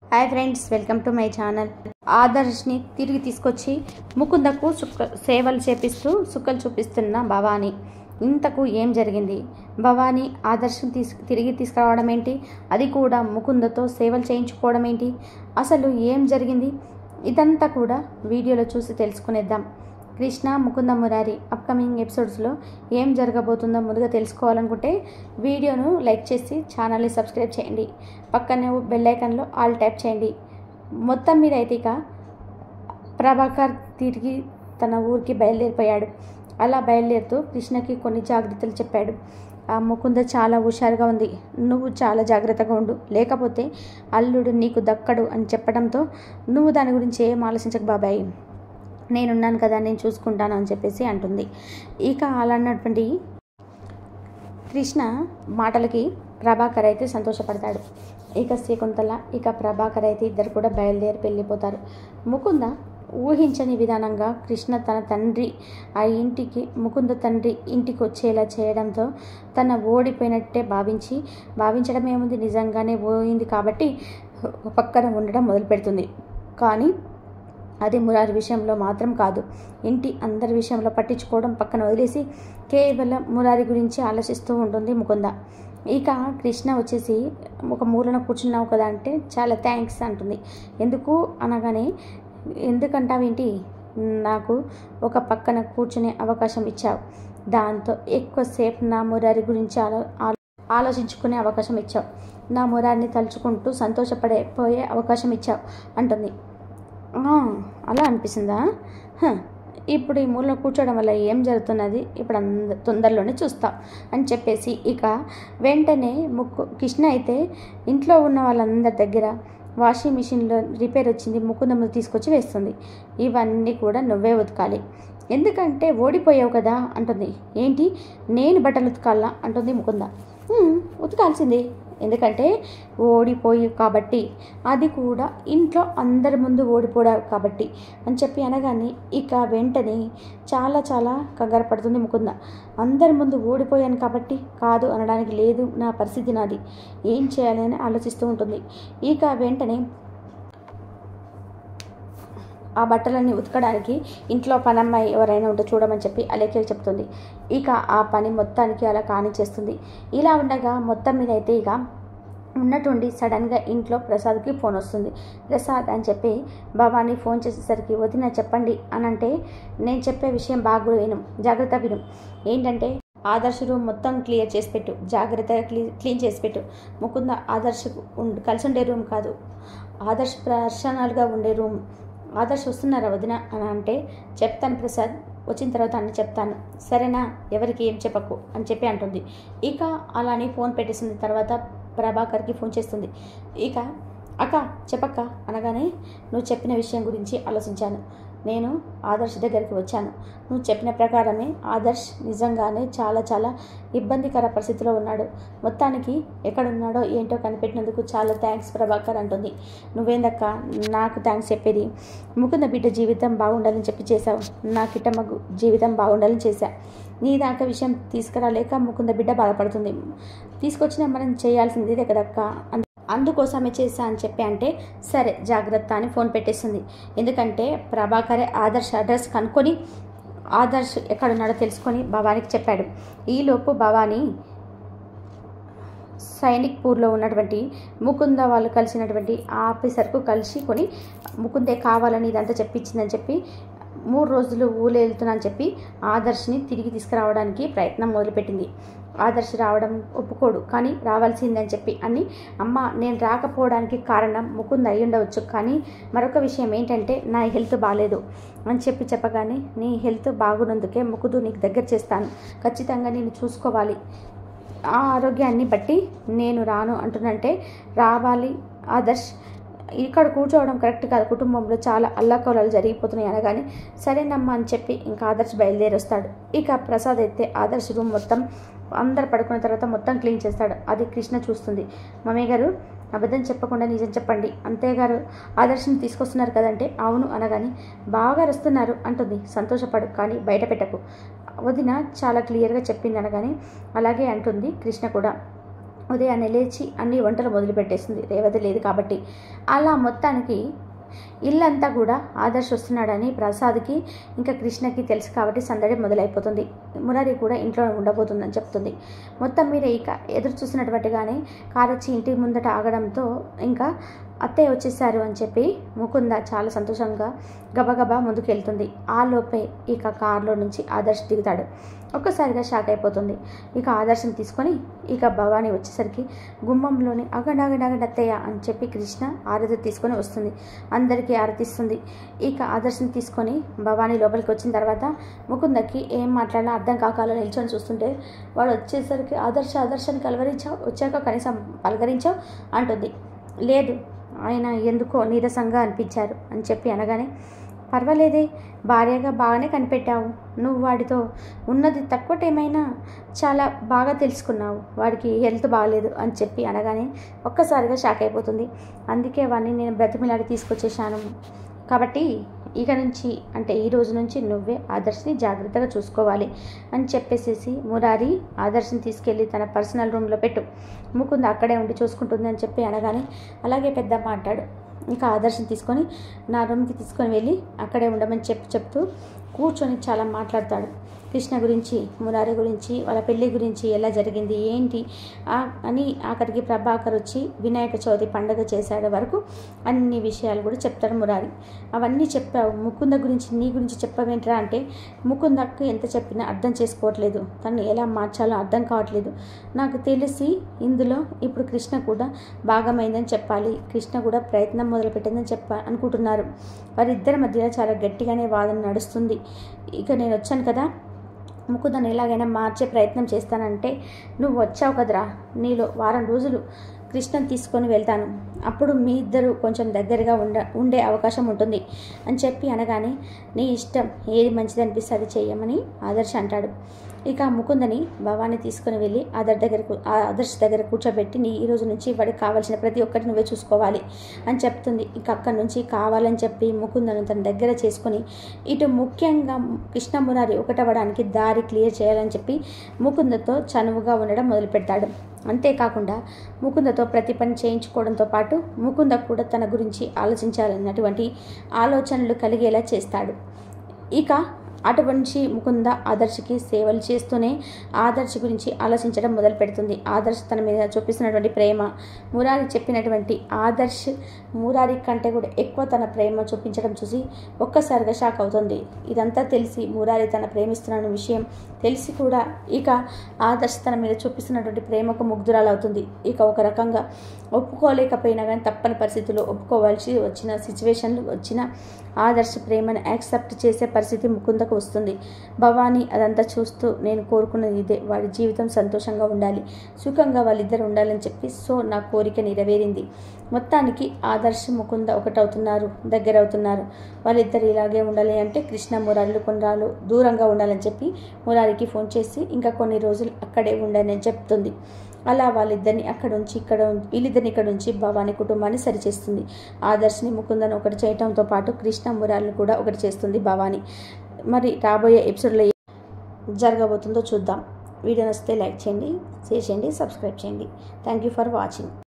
hi friends welcome to my channel ఆదర్శ్ని తిరిగి తీసుకొచ్చి ముకుందకు సుక్క సేవలు చేపిస్తూ సుక్కలు చూపిస్తున్న భవానీ ఇంతకు ఏం జరిగింది భవానీ ఆదర్శం తీసు తిరిగి తీసుకురావడం ఏంటి అది కూడా ముకుందతో సేవలు చేయించుకోవడం ఏంటి అసలు ఏం జరిగింది ఇదంతా కూడా వీడియోలో చూసి తెలుసుకునేద్దాం కృష్ణ ముకుంద మురారి అప్కమింగ్ ఎపిసోడ్స్లో ఏం జరగబోతుందో ముందుగా తెలుసుకోవాలనుకుంటే వీడియోను లైక్ చేసి ఛానల్ని సబ్స్క్రైబ్ చేయండి పక్కనే బెల్ ఐకాన్లో ఆల్ ట్యాప్ చేయండి మొత్తం మీద అయితే ఇక ప్రభాకర్ తిరిగి తన ఊరికి బయలుదేరిపోయాడు అలా బయలుదేరుతూ కృష్ణకి కొన్ని జాగ్రత్తలు చెప్పాడు ఆ ముకుంద చాలా హుషారుగా ఉంది నువ్వు చాలా జాగ్రత్తగా ఉండు లేకపోతే అల్లుడు నీకు దక్కడు అని చెప్పడంతో నువ్వు దాని గురించి ఏం ఆలోచించకు బాబాయ్ నేనున్నాను కదా నేను చూసుకుంటాను అని చెప్పేసి అంటుంది ఇక అలా అన్నటువంటి కృష్ణ మాటలకి ప్రభాకర్ అయితే సంతోషపడతాడు ఇక శకుంతల ఇక ప్రభాకర్ అయితే ఇద్దరు కూడా బయలుదేరి వెళ్ళిపోతారు ముకుంద ఊహించని విధానంగా కృష్ణ తన తండ్రి ఆ ఇంటికి ముకుంద తండ్రి ఇంటికి వచ్చేలా చేయడంతో తన ఓడిపోయినట్టే భావించి భావించడం ఏముంది నిజంగానే పోయింది కాబట్టి పక్కన ఉండడం మొదలు పెడుతుంది కానీ అది మురారి విషయంలో మాత్రం కాదు ఇంటి అందరి విషయంలో పట్టించుకోవడం పక్కన వదిలేసి కేవలం మురారి గురించి ఆలోచిస్తూ ఉంటుంది ముకుంద ఇక కృష్ణ వచ్చేసి ఒక మూలన కూర్చున్నావు కదా అంటే చాలా థ్యాంక్స్ అంటుంది ఎందుకు అనగానే ఎందుకంటావేంటి నాకు ఒక పక్కన కూర్చునే అవకాశం ఇచ్చావు దాంతో ఎక్కువసేపు నా మురారి గురించి ఆలో ఆలోచించుకునే అవకాశం ఇచ్చావు నా మురారిని తలుచుకుంటూ సంతోషపడే పోయే అవకాశం ఇచ్చావు అంటుంది అలా అనిపిస్తుందా ఇప్పుడు ఈ మూలలో కూర్చోవడం వల్ల ఏం జరుగుతున్నది ఇప్పుడు అంద తొందరలోనే చూస్తాం అని చెప్పేసి ఇక వెంటనే ముక్కు కృష్ణ అయితే ఇంట్లో ఉన్న వాళ్ళందరి దగ్గర వాషింగ్ మిషన్లో రిపేర్ వచ్చింది ముకుందమ్మ తీసుకొచ్చి వేస్తుంది ఇవన్నీ కూడా నువ్వే ఉతకాలి ఎందుకంటే ఓడిపోయావు కదా అంటుంది ఏంటి నేను బట్టలు ఉతకాలా అంటుంది ముకుంద ఉతకాల్సిందే ఎందుకంటే ఓడిపోయి కాబట్టి అది కూడా ఇంట్లో అందరి ముందు ఓడిపోయావు కాబట్టి అని చెప్పి అనగానే ఇక వెంటనే చాలా చాలా కంగారు పడుతుంది ముకుంద అందరి ముందు ఓడిపోయాను కాబట్టి కాదు అనడానికి లేదు నా పరిస్థితి నాది ఏం చేయాలి అని ఆలోచిస్తూ ఉంటుంది ఇక వెంటనే ఆ బట్టలన్నీ ఉతకడానికి ఇంట్లో పనమ్మాయి ఎవరైనా ఉంటే చూడమని చెప్పి అలేఖ్య చెప్తుంది ఇక ఆ పని మొత్తానికి అలా కానిచేస్తుంది ఇలా ఉండగా మొత్తం మీద అయితే ఇక ఉన్నట్టుండి సడన్గా ఇంట్లో ప్రసాద్కి ఫోన్ వస్తుంది ప్రసాద్ అని చెప్పి భవానీ ఫోన్ చేసేసరికి వదిన చెప్పండి అని అంటే నేను చెప్పే విషయం బాగా విను జాగ్రత్త విను ఏంటంటే ఆదర్శ రూమ్ మొత్తం క్లియర్ చేసి పెట్టు జాగ్రత్తగా క్లీ క్లీన్ చేసి పెట్టు ముకుంద ఆదర్శ కలిసి ఉండే రూమ్ కాదు ఆదర్శ పర్సనల్గా ఉండే రూమ్ ఆదర్శ్ వస్తున్నారా వదిన అని అంటే చెప్తాను ప్రసాద్ వచ్చిన తర్వాత అన్ని చెప్తాను సరేనా ఎవరికి ఏం చెప్పకు అని చెప్పి అంటుంది ఇక అలానే ఫోన్ పెట్టేసిన తర్వాత ప్రభాకర్కి ఫోన్ చేస్తుంది ఇక అక్క చెప్పక్క అనగానే నువ్వు చెప్పిన విషయం గురించి ఆలోచించాను నేను ఆదర్శ్ దగ్గరికి వచ్చాను నువ్వు చెప్పిన ప్రకారమే ఆదర్శ్ నిజంగానే చాలా చాలా ఇబ్బందికర పరిస్థితిలో ఉన్నాడు మొత్తానికి ఎక్కడున్నాడో ఏంటో కనిపెట్టినందుకు చాలా థ్యాంక్స్ ప్రభాకర్ అంటుంది నువ్వేందక్క నాకు థ్యాంక్స్ చెప్పేది ముకుంద బిడ్డ జీవితం బాగుండాలని చెప్పి చేశావు నా కిట్టమ్మ జీవితం బాగుండాలని చేశా నీ దాకా విషయం తీసుకురాలేక ముకుంద బిడ్డ బాధపడుతుంది తీసుకొచ్చిన మనం చేయాల్సింది ఇదే కదక్క అందుకోసమే చేశా అని చెప్పి అంటే సరే జాగ్రత్త అని ఫోన్ పెట్టేస్తుంది ఎందుకంటే ప్రభాకరే ఆదర్శ్ అడ్రస్ కనుక్కొని ఆదర్శ్ ఎక్కడున్నాడో తెలుసుకొని భవానీకి చెప్పాడు ఈలోపు భవానీ సైనిక్పూర్లో ఉన్నటువంటి ముకుంద వాళ్ళు కలిసినటువంటి ఆఫీసర్కు కలిసి కొని ముకుందే కావాలని ఇదంతా చెప్పించిందని చెప్పి మూడు రోజులు ఊళ్ళో వెళ్తున్నానని చెప్పి ఆదర్శ్ని తిరిగి తీసుకురావడానికి ప్రయత్నం మొదలుపెట్టింది ఆదర్శ్ రావడం ఒప్పుకోడు కానీ రావాల్సిందని చెప్పి అని అమ్మ నేను రాకపోవడానికి కారణం ముకుంద్ అయి ఉండవచ్చు కానీ మరొక విషయం ఏంటంటే నా హెల్త్ బాగాలేదు అని చెప్పి చెప్పగానే నీ హెల్త్ బాగున్నందుకే ముకుదు నీకు దగ్గర చేస్తాను ఖచ్చితంగా నేను చూసుకోవాలి ఆ ఆరోగ్యాన్ని బట్టి నేను రాను అంటున్నంటే రావాలి ఆదర్శ్ ఇక్కడ కూర్చోవడం కరెక్ట్ కాదు కుటుంబంలో చాలా అల్లకోలాలు జరిగిపోతున్నాయి అనగానే సరేనమ్మా అని చెప్పి ఇంకా ఆదర్శ్ బయలుదేరి వస్తాడు ఇక ప్రసాద్ అయితే ఆదర్శ్ రూమ్ మొత్తం అందరు పడుకున్న తర్వాత మొత్తం క్లీన్ చేస్తాడు అది కృష్ణ చూస్తుంది మమ్మీ గారు అబద్ధం చెప్పకుండా నిజం చెప్పండి అంతేగారు ఆదర్శం తీసుకొస్తున్నారు కదంటే అవును అనగానే బాగా వస్తున్నారు అంటుంది సంతోషపడు కానీ బయట పెట్టకు వదిన చాలా క్లియర్గా చెప్పింది అనగానే అలాగే అంటుంది కృష్ణ కూడా ఉదయాన్నే లేచి అన్ని వంటలు మొదలు పెట్టేస్తుంది రేవతి లేదు కాబట్టి అలా మొత్తానికి ఇల్లంతా కూడా ఆదర్శ్ వస్తున్నాడని ప్రసాద్కి ఇంకా కృష్ణకి తెలుసు కాబట్టి సందడి మొదలైపోతుంది మురారి కూడా ఇంట్లో ఉండబోతుందని చెప్తుంది మొత్తం మీద ఇక ఎదురు చూసినటువంటిగానే కారు వచ్చి ఇంటి ముందట ఆగడంతో ఇంకా అత్తయ్య వచ్చేసారు అని చెప్పి ముకుంద చాలా సంతోషంగా గబగబా ముందుకెళ్తుంది ఆ లోపే ఇక కారులో నుంచి ఆదర్శ్ దిగుతాడు ఒక్కసారిగా షాక్ అయిపోతుంది ఇక ఆదర్శం తీసుకొని ఇక భవానీ వచ్చేసరికి గుమ్మంలోని అగండి అగండి అగండి అత్తయ్య అని చెప్పి కృష్ణ ఆరతి తీసుకొని వస్తుంది అందరికీ ఆరతిస్తుంది ఇక ఆదర్శం తీసుకొని భవానీ లోపలికి వచ్చిన తర్వాత ముకుందకి ఏం మాట్లాడాలో అర్థం కాకాలో నిల్చొని చూస్తుంటే వాడు వచ్చేసరికి ఆదర్శ ఆదర్శాన్ని కలవరించావు వచ్చాక కనీసం పలకరించావు అంటుంది లేదు ఆయన ఎందుకో నీరసంగా అనిపించారు అని చెప్పి అనగానే పర్వాలేదే భార్యగా బాగానే కనిపెట్టావు నువ్వు వాడితో ఉన్నది తక్కువటేమైనా చాలా బాగా తెలుసుకున్నావు వాడికి హెల్త్ బాగాలేదు అని చెప్పి అనగానే ఒక్కసారిగా షాక్ అయిపోతుంది అందుకే వాడిని నేను బ్రతిమిలాడి తీసుకొచ్చేసాను కాబట్టి ఇక నుంచి అంటే ఈ రోజు నుంచి నువ్వే ఆదర్శ్ని జాగ్రత్తగా చూసుకోవాలి అని చెప్పేసేసి మురారి ఆదర్శ్ని తీసుకెళ్ళి తన పర్సనల్ రూమ్లో పెట్టు ముకుంద అక్కడే ఉండి చూసుకుంటుంది అని చెప్పి అనగానే అలాగే పెద్దమ్మ అంటాడు ఇంకా ఆదర్శం తీసుకొని నా రూమ్కి తీసుకొని వెళ్ళి అక్కడే ఉండమని చెప్పి చెప్తూ కూర్చొని చాలా మాట్లాడతాడు కృష్ణ గురించి మురారి గురించి వాళ్ళ పెళ్లి గురించి ఎలా జరిగింది ఏంటి ఆ- అని ఆఖరికి ప్రభాకర్ వచ్చి వినాయక చవితి పండగ చేశాడు వరకు అన్ని విషయాలు కూడా చెప్తాడు మురారి అవన్నీ చెప్పావు ముకుంద గురించి నీ గురించి చెప్పవేంట్రా అంటే ముకుందకు ఎంత చెప్పినా అర్థం చేసుకోవట్లేదు తను ఎలా మార్చాలో అర్థం కావట్లేదు నాకు తెలిసి ఇందులో ఇప్పుడు కృష్ణ కూడా భాగమైందని చెప్పాలి కృష్ణ కూడా ప్రయత్నం మొదలుపెట్టిందని చెప్ప అనుకుంటున్నారు వారిద్దరి మధ్య చాలా గట్టిగానే వాదన నడుస్తుంది ఇక నేను వచ్చాను కదా ముకుందని ఎలాగైనా మార్చే ప్రయత్నం చేస్తానంటే నువ్వు వచ్చావు కదరా నీలో వారం రోజులు కృష్ణని తీసుకొని వెళ్తాను అప్పుడు మీ ఇద్దరు కొంచెం దగ్గరగా ఉండ ఉండే అవకాశం ఉంటుంది అని చెప్పి అనగానే నీ ఇష్టం ఏది మంచిది అనిపిస్తే అది చెయ్యమని ఆదర్శ అంటాడు ఇక ముకుందని భవాని తీసుకుని వెళ్ళి ఆదర్ దగ్గర కూ- ఆ ఆదర్శ్ దగ్గర కూర్చోబెట్టి నీ ఈ రోజు నుంచి వాడికి కావాల్సిన ప్రతి ఒక్కటి నువ్వే చూసుకోవాలి అని చెప్తుంది ఇక అక్కడి నుంచి కావాలని చెప్పి ముకుందను తన దగ్గర చేసుకొని ఇటు ముఖ్యంగా కృష్ణ మురారి ఒకటవడానికి దారి క్లియర్ చేయాలని చెప్పి ముకుందతో చనువుగా ఉండడం మొదలు పెడతాడు అంతేకాకుండా ముకుందతో ప్రతి పని చేయించుకోవడంతో పాటు ముకుంద కూడా తన గురించి ఆలోచించాలన్నటువంటి ఆలోచనలు కలిగేలా చేస్తాడు ఇక అటువంటి ముకుంద ఆదర్శకి సేవలు చేస్తూనే ఆదర్శ్ గురించి ఆలోచించడం మొదలు పెడుతుంది ఆదర్శ్ తన మీద చూపిస్తున్నటువంటి ప్రేమ మురారి చెప్పినటువంటి ఆదర్శ్ మురారి కంటే కూడా ఎక్కువ తన ప్రేమ చూపించడం చూసి ఒక్కసారిగా షాక్ అవుతుంది ఇదంతా తెలిసి మురారి తన ప్రేమిస్తున్న విషయం తెలిసి కూడా ఇక ఆదర్శ్ తన మీద చూపిస్తున్నటువంటి ప్రేమకు ముగ్ధురాలు అవుతుంది ఇక ఒక రకంగా ఒప్పుకోలేకపోయినా కానీ తప్పని పరిస్థితుల్లో ఒప్పుకోవాల్సి వచ్చిన సిచ్యువేషన్లు వచ్చిన ఆదర్శ ప్రేమను యాక్సెప్ట్ చేసే పరిస్థితి ముకుందకు వస్తుంది భవానీ అదంతా చూస్తూ నేను కోరుకున్నది ఇదే వాడి జీవితం సంతోషంగా ఉండాలి సుఖంగా వాళ్ళిద్దరు ఉండాలని చెప్పి సో నా కోరిక నెరవేరింది మొత్తానికి ఆదర్శ ముకుంద ఒకటవుతున్నారు దగ్గర అవుతున్నారు వాళ్ళిద్దరు ఇలాగే ఉండాలి అంటే కృష్ణ మురారులు కొన్నాళ్ళు దూరంగా ఉండాలని చెప్పి మురారికి ఫోన్ చేసి ఇంకా కొన్ని రోజులు అక్కడే ఉండని చెప్తుంది అలా వాళ్ళిద్దరిని అక్కడ ఉంచి ఇక్కడ ఉం- వీళ్ళిద్దరిని ఇక్కడ ఉంచి భవానీ కుటుంబాన్ని సరిచేస్తుంది ఆదర్శ్ని ముకుందను ఒకటి చేయటంతో పాటు కృష్ణ మురారిని కూడా ఒకటి చేస్తుంది భవానీ మరి రాబోయే ఎపిసోడ్లో ఏం జరగబోతుందో చూద్దాం వీడియో నచ్చితే లైక్ చేయండి షేర్ చేయండి సబ్స్క్రైబ్ చేయండి థ్యాంక్ యూ ఫర్ వాచింగ్